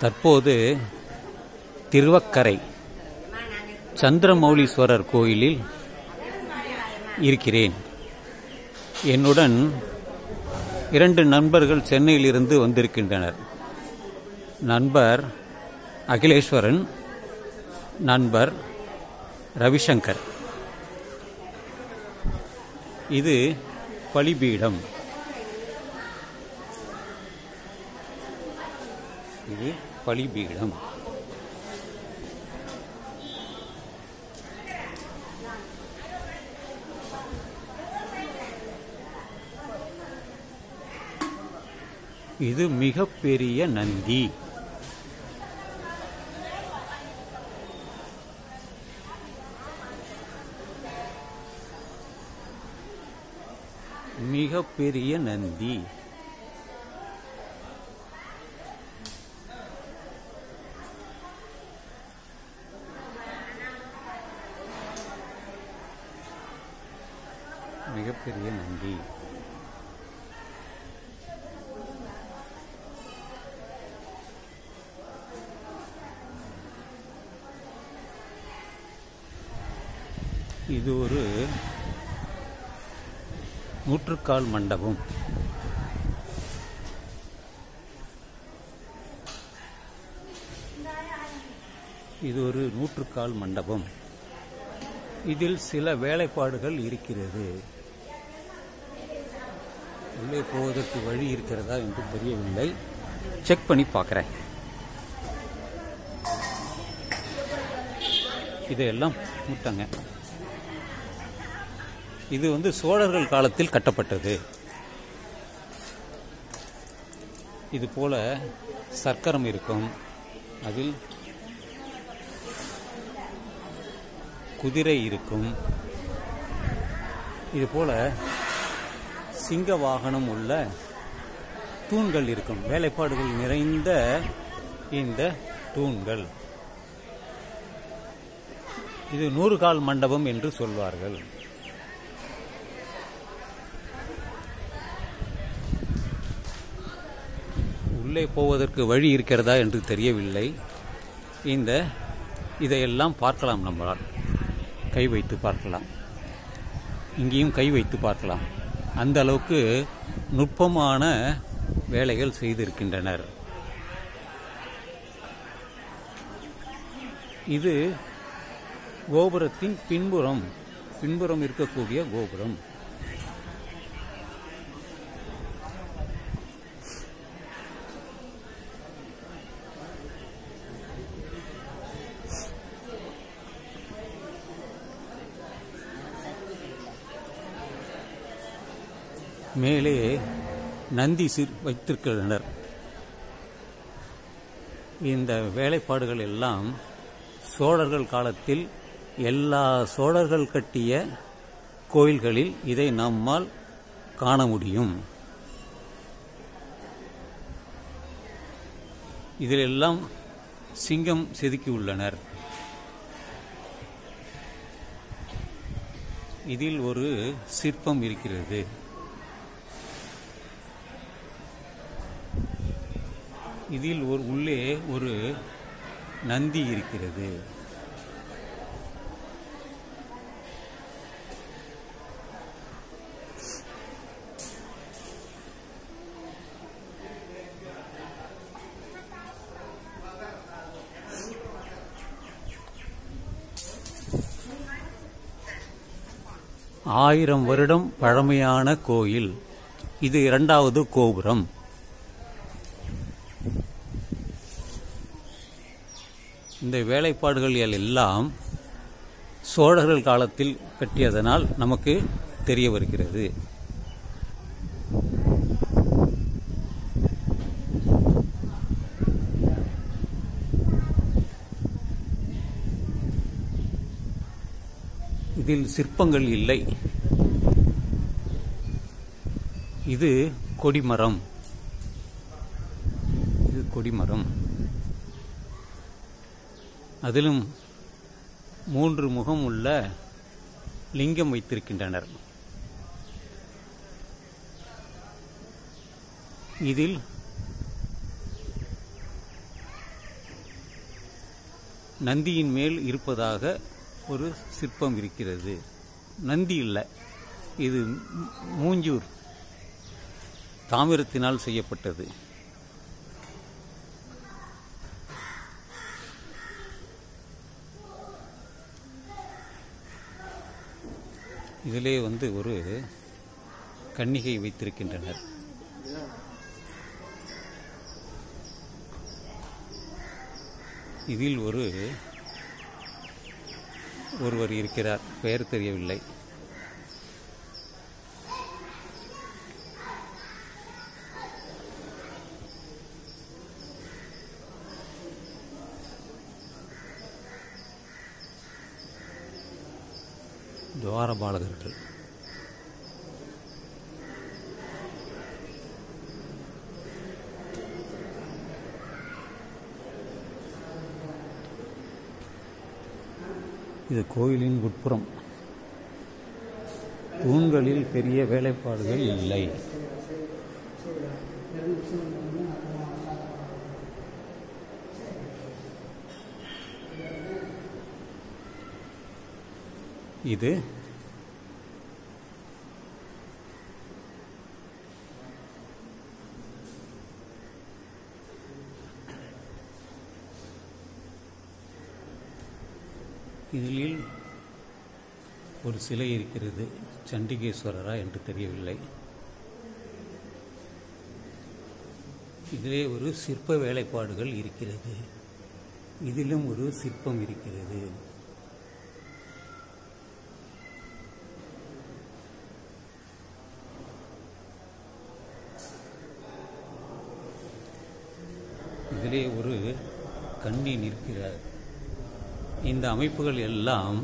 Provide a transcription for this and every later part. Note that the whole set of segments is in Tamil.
தற்போது திருவக்கரை சந்திரமௌலீஸ்வரர் கோயிலில் இருக்கிறேன் என்னுடன் இரண்டு நண்பர்கள் சென்னையிலிருந்து வந்திருக்கின்றனர் நண்பர் அகிலேஸ்வரன் நண்பர் ரவிசங்கர் இது பலிபீடம் இது பலிபீடம் இது மிகப்பெரிய நந்தி மிகப்பெரிய நந்தி மிகப்பெரிய நந்தி இது ஒரு நூற்றுக்கால் மண்டபம் இது ஒரு நூற்றுக்கால் மண்டபம் இதில் சில வேலைப்பாடுகள் இருக்கிறது உள்ளே போவதற்கு வழி இருக்கிறதா என்று தெரியவில்லை செக் பண்ணி பார்க்குறேன் இதையெல்லாம் முட்டங்க இது வந்து சோழர்கள் காலத்தில் கட்டப்பட்டது இது போல சர்க்கரம் இருக்கும் அதில் குதிரை இருக்கும் இது போல சிங்க வாகனம் உள்ள தூண்கள் இருக்கும் வேலைப்பாடுகள் நிறைந்த இந்த தூண்கள் இது நூறு கால் மண்டபம் என்று சொல்வார்கள் உள்ளே போவதற்கு வழி இருக்கிறதா என்று தெரியவில்லை இந்த இதையெல்லாம் பார்க்கலாம் நம்மளால் கை வைத்து பார்க்கலாம் இங்கேயும் கை வைத்து பார்க்கலாம் அந்த அளவுக்கு நுட்பமான வேலைகள் செய்திருக்கின்றனர் இது கோபுரத்தின் பின்புறம் பின்புறம் இருக்கக்கூடிய கோபுரம் மேலே நந்தி சிறு வைத்திருக்கின்றனர் இந்த வேலைப்பாடுகள் எல்லாம் சோழர்கள் காலத்தில் எல்லா சோழர்கள் கட்டிய கோயில்களில் இதை நம்மால் காண முடியும் இதிலெல்லாம் சிங்கம் செதுக்கியுள்ளனர் இதில் ஒரு சிற்பம் இருக்கிறது இதில் ஒரு உள்ளே ஒரு நந்தி இருக்கிறது ஆயிரம் வருடம் பழமையான கோயில் இது இரண்டாவது கோபுரம் இந்த வேலைப்பாடுகள் எல்லாம் சோழர்கள் காலத்தில் கட்டியதனால் நமக்கு தெரிய வருகிறது இதில் சிற்பங்கள் இல்லை இது கொடிமரம் இது கொடிமரம் அதிலும் மூன்று முகம் உள்ள லிங்கம் வைத்திருக்கின்றனர் இதில் நந்தியின் மேல் இருப்பதாக ஒரு சிற்பம் இருக்கிறது நந்தி இல்லை இது மூ- மூஞ்சூர் தாமிரத்தினால் செய்யப்பட்டது இதிலே வந்து ஒரு கன்னிகை வைத்திருக்கின்றனர் இதில் ஒரு ஒருவர் இருக்கிறார் பெயர் தெரியவில்லை துவாரபாலகர்கள் இது கோயிலின் உட்புறம் தூண்களில் பெரிய வேலைப்பாடுகள் இல்லை இது இதில் ஒரு சிலை இருக்கிறது சண்டிகேஸ்வரரா என்று தெரியவில்லை இதிலே ஒரு சிற்ப வேலைப்பாடுகள் இருக்கிறது இதிலும் ஒரு சிற்பம் இருக்கிறது இதிலே ஒரு கண்ணி நிற்கிறார் இந்த அமைப்புகள் எல்லாம்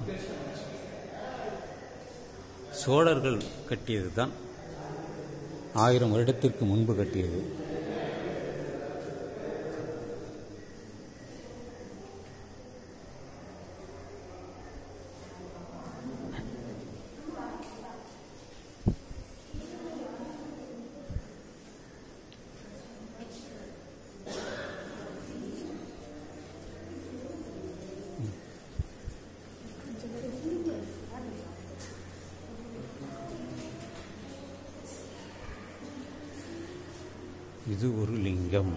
சோழர்கள் கட்டியது தான் ஆயிரம் வருடத்திற்கு முன்பு கட்டியது இது ஒரு லிங்கம்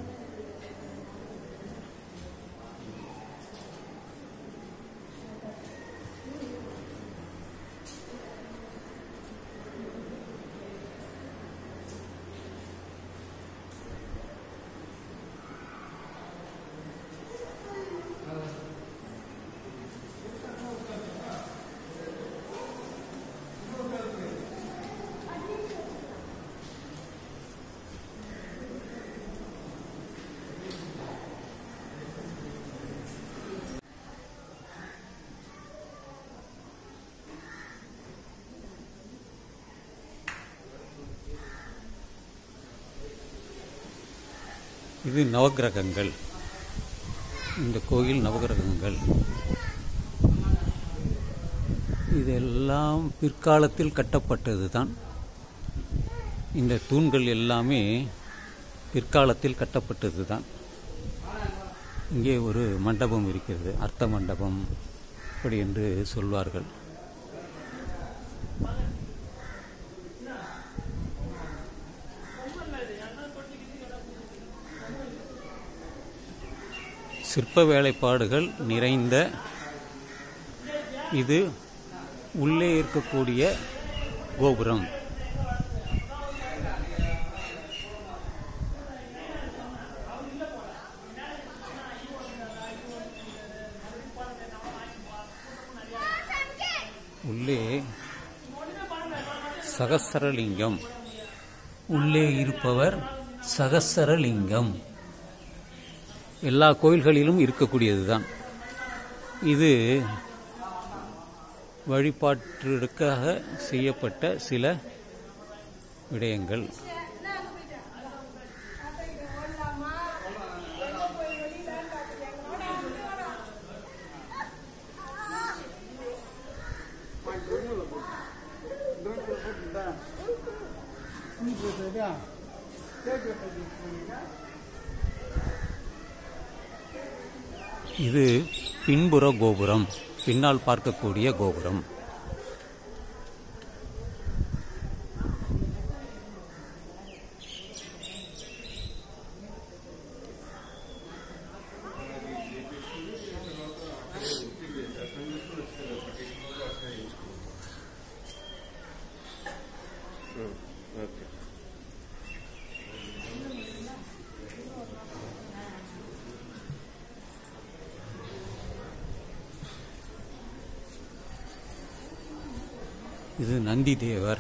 இது நவக்கிரகங்கள் இந்த கோயில் நவக்கிரகங்கள் இதெல்லாம் பிற்காலத்தில் கட்டப்பட்டது தான் இந்த தூண்கள் எல்லாமே பிற்காலத்தில் கட்டப்பட்டது தான் இங்கே ஒரு மண்டபம் இருக்கிறது அர்த்த மண்டபம் அப்படி என்று சொல்வார்கள் சிற்ப வேலைப்பாடுகள் நிறைந்த இது உள்ளே இருக்கக்கூடிய கோபுரம் உள்ளே சகசரலிங்கம் உள்ளே இருப்பவர் சகசரலிங்கம் எல்லா கோயில்களிலும் இருக்கக்கூடியதுதான் இது வழிபாட்டிற்காக செய்யப்பட்ட சில விடயங்கள் இது பின்புற கோபுரம் பின்னால் பார்க்கக்கூடிய கோபுரம் ఓకే இது நந்தி தேவர்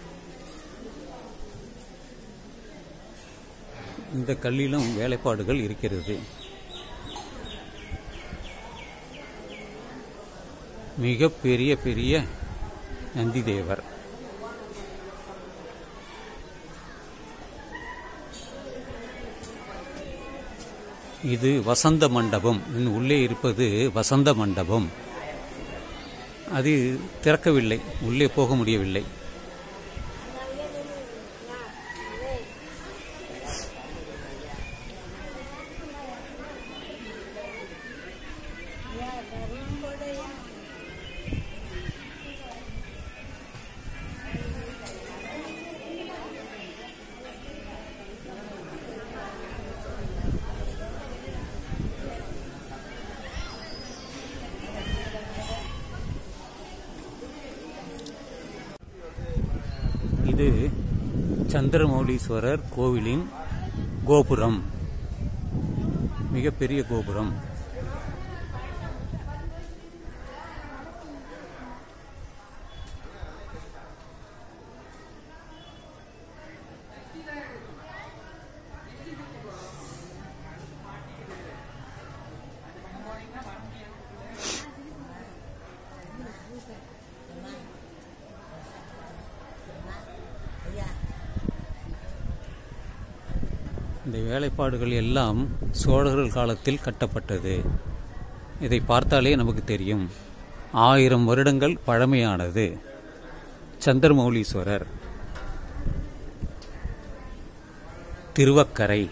இந்த கல்லிலும் வேலைப்பாடுகள் இருக்கிறது மிக பெரிய பெரிய நந்தி தேவர் இது வசந்த மண்டபம் இன்னும் உள்ளே இருப்பது வசந்த மண்டபம் அது திறக்கவில்லை உள்ளே போக முடியவில்லை இது சந்திரமௌலீஸ்வரர் கோவிலின் கோபுரம் மிகப்பெரிய கோபுரம் இந்த வேலைப்பாடுகள் எல்லாம் சோழர்கள் காலத்தில் கட்டப்பட்டது இதை பார்த்தாலே நமக்கு தெரியும் ஆயிரம் வருடங்கள் பழமையானது சந்திரமௌலீஸ்வரர் திருவக்கரை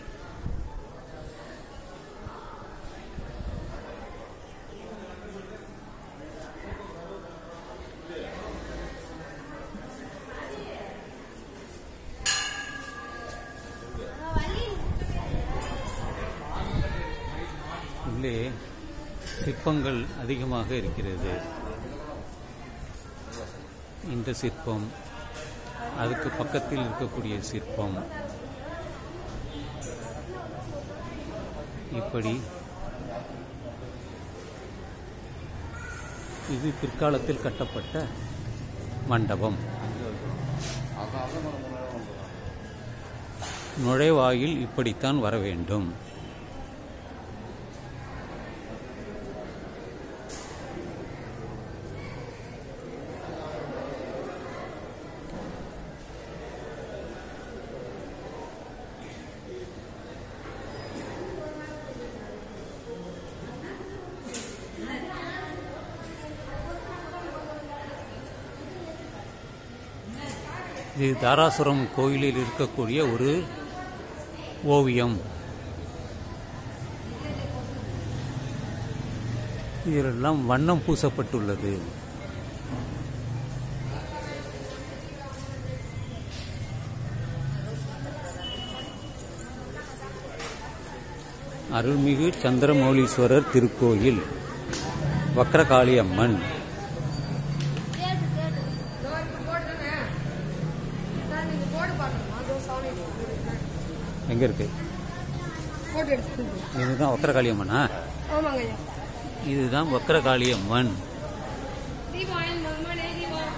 உள்ளே சிற்பங்கள் அதிகமாக இருக்கிறது இந்த சிற்பம் அதுக்கு பக்கத்தில் இருக்கக்கூடிய சிற்பம் இப்படி இது பிற்காலத்தில் கட்டப்பட்ட மண்டபம் நுழைவாயில் இப்படித்தான் வர வேண்டும் இது தாராசுரம் கோயிலில் இருக்கக்கூடிய ஒரு ஓவியம் இதிலெல்லாம் வண்ணம் பூசப்பட்டுள்ளது அருள்மிகு சந்திரமௌலீஸ்வரர் திருக்கோயில் வக்ரகாளி அம்மன் எங்க இருக்கு போட்டோ எடுத்து இதுதான் வக்ரகாளி அம்மனா ஆமாங்க ஐயா இதுதான் வக்ரகாளி அம்மன் தீபம் மகமானே தீபம்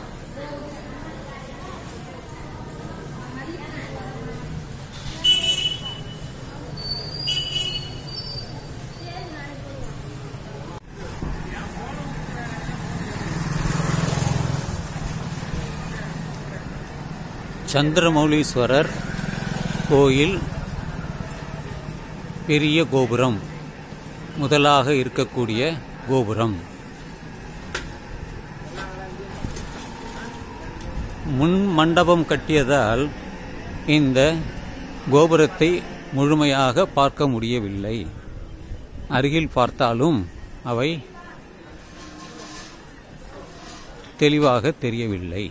சந்திரமௌலீஸ்வரர் கோயில் பெரிய கோபுரம் முதலாக இருக்கக்கூடிய கோபுரம் முன் மண்டபம் கட்டியதால் இந்த கோபுரத்தை முழுமையாக பார்க்க முடியவில்லை அருகில் பார்த்தாலும் அவை தெளிவாக தெரியவில்லை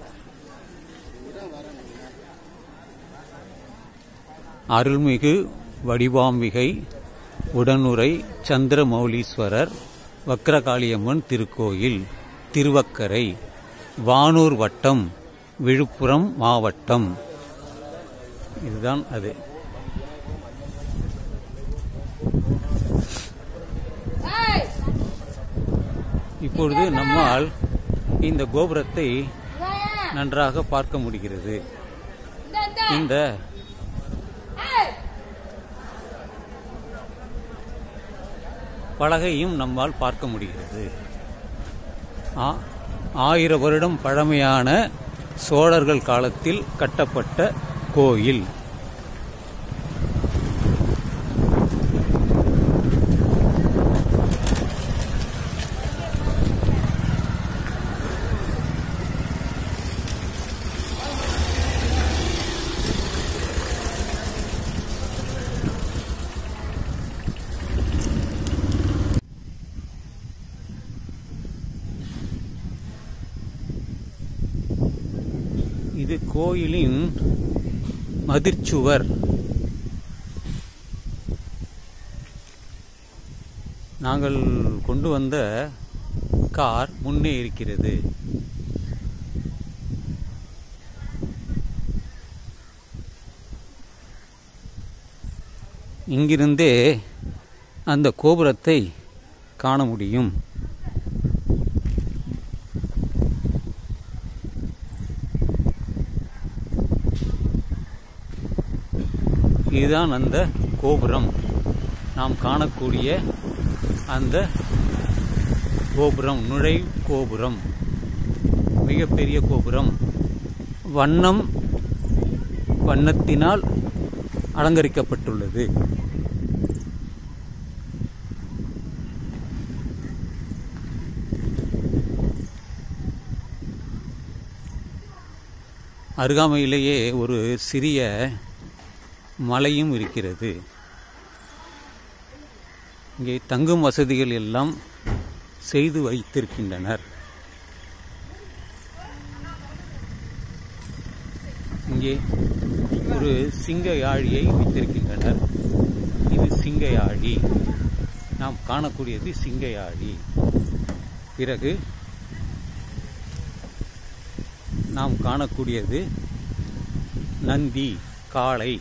அருள்மிகு வடிவாம்பிகை உடனுரை சந்திரமௌலீஸ்வரர் வக்ரகாளியம்மன் திருக்கோயில் திருவக்கரை வானூர் வட்டம் விழுப்புரம் மாவட்டம் இதுதான் அது ஏய் இப்பொழுது நம்மால் இந்த கோபுரத்தை வாயா நன்றாக பார்க்க முடிகிறது இந்த இந்த இந்த ஏய் பலகையும் நம்மால் பார்க்க முடிகிறது ஆ- ஆயிரம் வருடம் பழமையான சோழர்கள் காலத்தில் கட்டப்பட்ட கோயில் இது கோயிலின் மதிர்ச்சுவர் நாங்கள் கொண்டு வந்த கார் முன்னே இருக்கிறது இங்கிருந்தே அந்த கோபுரத்தை காண முடியும் இதுதான் அந்த கோபுரம் நாம் காணக்கூடிய அந்த கோபுரம் நுழை கோபுரம் மிகப்பெரிய கோபுரம் வண்ணம் வண்ணத்தினால் அலங்கரிக்கப்பட்டுள்ளது அருகாமையிலேயே ஒரு சிறிய மலையும் இருக்கிறது இங்கே தங்கும் வசதிகள் எல்லாம் செய்து வைத்திருக்கின்றனர் இங்கே ஒரு சிங்க யாழியை வைத்திருக்கின்றனர் இது சிங்க யாழி நாம் காணக்கூடியது சிங்க யாழி பிறகு நாம் காணக்கூடியது நந்தி காளை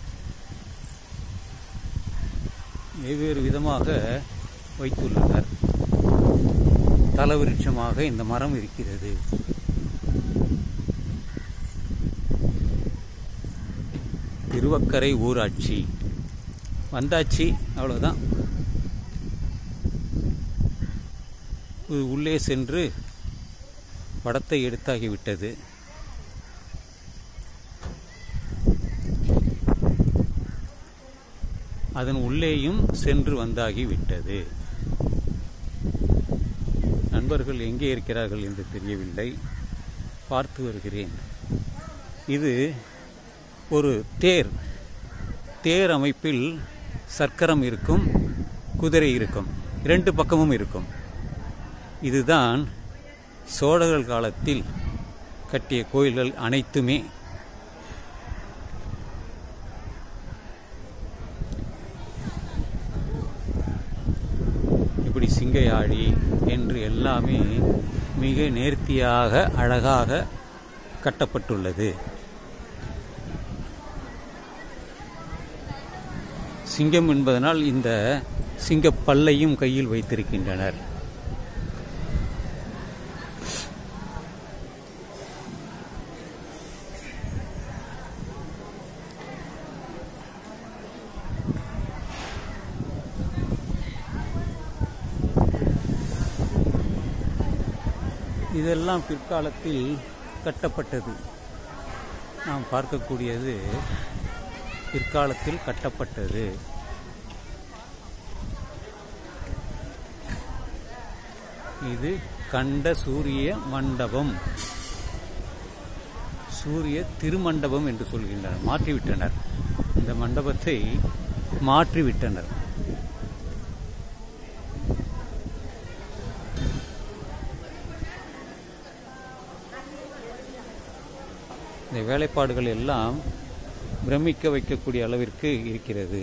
வெவ்வேறு விதமாக வைத்துள்ளனர் தலவிருட்சமாக இந்த மரம் இருக்கிறது திருவக்கரை ஊராட்சி வந்தாச்சு அவ்வளவுதான் இது உள்ளே சென்று படத்தை எடுத்தாகிவிட்டது அதன் உள்ளேயும் சென்று வந்தாகிவிட்டது நண்பர்கள் எங்கே இருக்கிறார்கள் என்று தெரியவில்லை பார்த்து வருகிறேன் இது ஒரு தேர் தேர் அமைப்பில் சக்கரம் இருக்கும் குதிரை இருக்கும் இரண்டு பக்கமும் இருக்கும் இதுதான் சோழர்கள் காலத்தில் கட்டிய கோயில்கள் அனைத்துமே இப்படி சிங்கையாழி என்று எல்லாமே மிக நேர்த்தியாக அழகாக கட்டப்பட்டுள்ளது சிங்கம் என்பதனால் இந்த சிங்கப் பல்லையும் கையில் வைத்திருக்கின்றனர் இதெல்லாம் பிற்காலத்தில் கட்டப்பட்டது நாம் பார்க்கக்கூடியது பிற்காலத்தில் கட்டப்பட்டது இது கண்ட சூரிய மண்டபம் சூரிய திருமண்டபம் என்று சொல்கின்றனர் மாற்றிவிட்டனர் இந்த மண்டபத்தை மாற்றிவிட்டனர் இந்த வேலைப்பாடுகள் எல்லாம் பிரமிக்க வைக்கக்கூடிய அளவிற்கு இருக்கிறது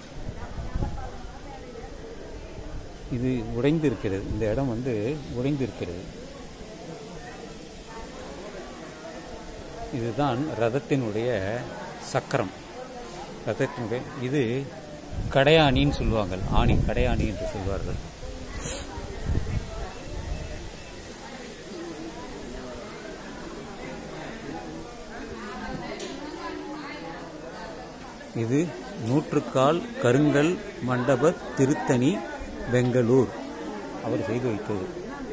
இது உடைந்து இருக்கிறது இந்த இடம் வந்து உடைந்து இருக்கிறது இதுதான் ரதத்தினுடைய சக்கரம் ரதத்தினுடைய இது கடையாணின்னு சொல்லுவாங்க ஆணி கடையாணி என்று சொல்வார்கள் இது நூற்றுக்கால் கருங்கல் மண்டப திருத்தணி பெங்களூர் அவர் செய்து வைத்தது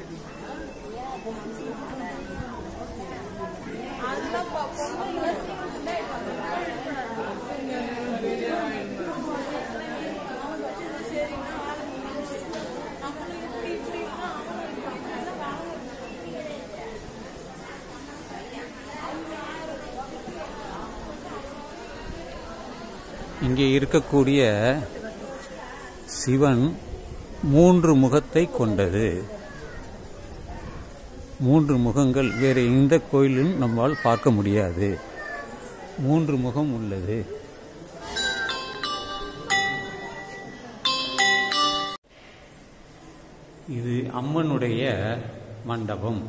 இங்கே இருக்கக்கூடிய சிவன் மூன்று முகத்தை கொண்டது மூன்று முகங்கள் வேறு எந்த கோயிலும் நம்மால் பார்க்க முடியாது மூன்று முகம் உள்ளது இது அம்மனுடைய மண்டபம்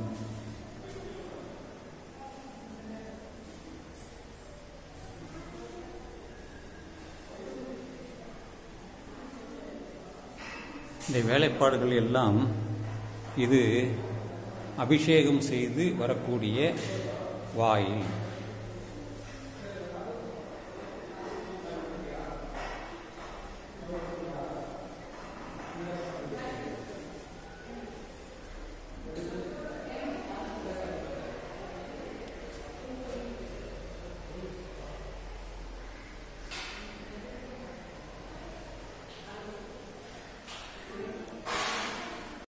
இந்த வேலைப்பாடுகள் எல்லாம் இது அபிஷேகம் செய்து வரக்கூடிய வாயில்